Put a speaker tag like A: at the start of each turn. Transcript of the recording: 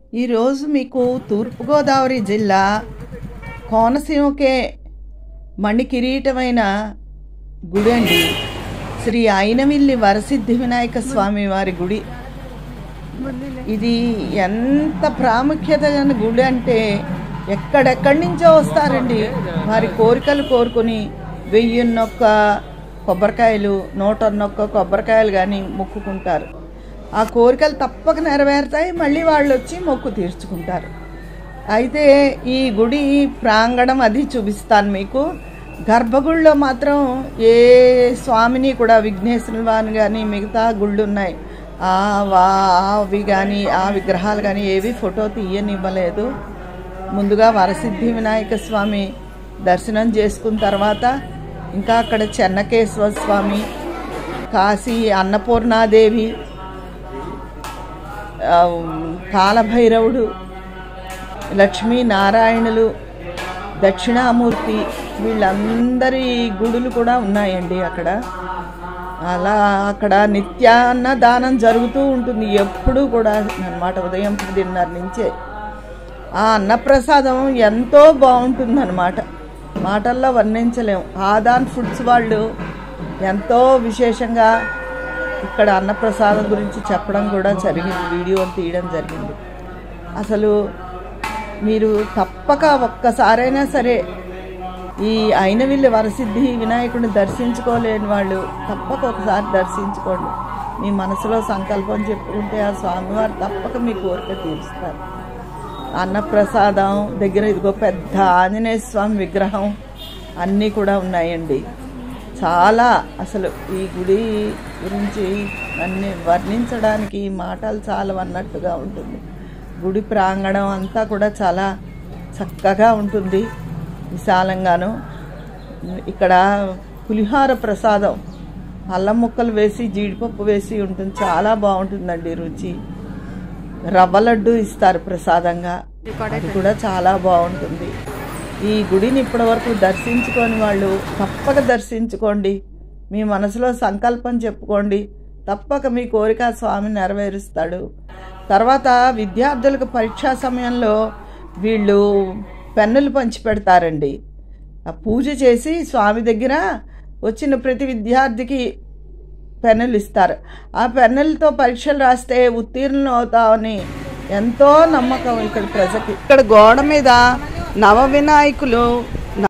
A: ఈరోజు మీకు తూర్పుగోదావరి జిల్లా కోనసీమకే మణి కిరీటమైన గుడి అండి శ్రీ అయినవిల్లి వరసిద్ధి వినాయక స్వామి వారి గుడి ఇది ఎంత ప్రాముఖ్యత గల గుడి అంటే ఎక్కడెక్కడి నుంచో వస్తారండి వారి కోరికలు కోరుకొని వెయ్యిన్నొక్క కొబ్బరికాయలు నూటన్నొక్క కొబ్బరికాయలు కానీ మొక్కుకుంటారు ఆ కోరికలు తప్పక నెరవేరుతాయి మళ్ళీ వాళ్ళు వచ్చి మొక్కు తీర్చుకుంటారు అయితే ఈ గుడి ప్రాంగణం అది చూపిస్తాను మీకు గర్భగుడిలో మాత్రం ఏ స్వామిని కూడా విఘ్నేశ్వరుని వారిని కానీ మిగతా గుళ్ళు ఉన్నాయి ఆ వా అవి కానీ ఆ విగ్రహాలు కానీ ఏవి ఫోటో తీయనివ్వలేదు ముందుగా వరసిద్ధి వినాయక స్వామి దర్శనం చేసుకున్న తర్వాత ఇంకా అక్కడ చెన్నకేశ్వర స్వామి కాశీ అన్నపూర్ణాదేవి ఆ, కాలభైరవుడు లక్ష్మీనారాయణులు దక్షిణామూర్తి వీళ్ళందరి గుడులు కూడా ఉన్నాయండి అక్కడ అలా అక్కడ నిత్యాన్న దానం జరుగుతూ ఉంటుంది ఎప్పుడూ కూడా అన్నమాట ఉదయం పదిన్నర నుంచే ఆ అన్నప్రసాదం ఎంతో బాగుంటుందన్నమాట మాటల్లో వర్ణించలేం ఆదాన్ ఫుడ్స్ వాళ్ళు ఎంతో విశేషంగా ఇక్కడ అన్నప్రసాదం గురించి చెప్పడం కూడా జరిగింది వీడియో తీయడం జరిగింది అసలు మీరు తప్పక ఒక్కసారైనా సరే ఈ అయినవిల్లి వరసిద్ధి వినాయకుడిని దర్శించుకోలేని వాళ్ళు తప్పక ఒకసారి దర్శించుకోండి మీ మనసులో సంకల్పం చెప్పుకుంటే ఆ స్వామివారు తప్పక మీ కోరిక తీరుస్తారు అన్నప్రసాదం దగ్గర ఇదిగో పెద్ద ఆంజనేయ స్వామి విగ్రహం అన్నీ కూడా ఉన్నాయండి చాలా అసలు ఈ గుడి గురించి అన్ని వర్ణించడానికి మాటలు చాలా అన్నట్టుగా ఉంటుంది గుడి ప్రాంగణం అంతా కూడా చాలా చక్కగా ఉంటుంది విశాలంగాను ఇక్కడ పులిహార ప్రసాదం అల్లం ముక్కలు వేసి జీడిపప్పు వేసి ఉంటుంది చాలా బాగుంటుందండి రుచి రవ్వ లడ్డు ఇస్తారు ప్రసాదంగా అది కూడా చాలా బాగుంటుంది ఈ గుడిని ఇప్పటివరకు దర్శించుకొని వాళ్ళు తప్పక దర్శించుకోండి మీ మనసులో సంకల్పం చెప్పుకోండి తప్పక మీ కోరిక ఆ స్వామి నెరవేరుస్తాడు తర్వాత విద్యార్థులకు పరీక్షా సమయంలో వీళ్ళు పెన్నులు పంచి పెడతారండి ఆ పూజ చేసి స్వామి దగ్గర వచ్చిన ప్రతి విద్యార్థికి పెన్నులు ఇస్తారు ఆ పెన్నులతో పరీక్షలు రాస్తే ఉత్తీర్ణులు అవుతామని ఎంతో నమ్మకం ఇక్కడ ప్రజకి ఇక్కడ గోడ మీద నవ వినాయకులు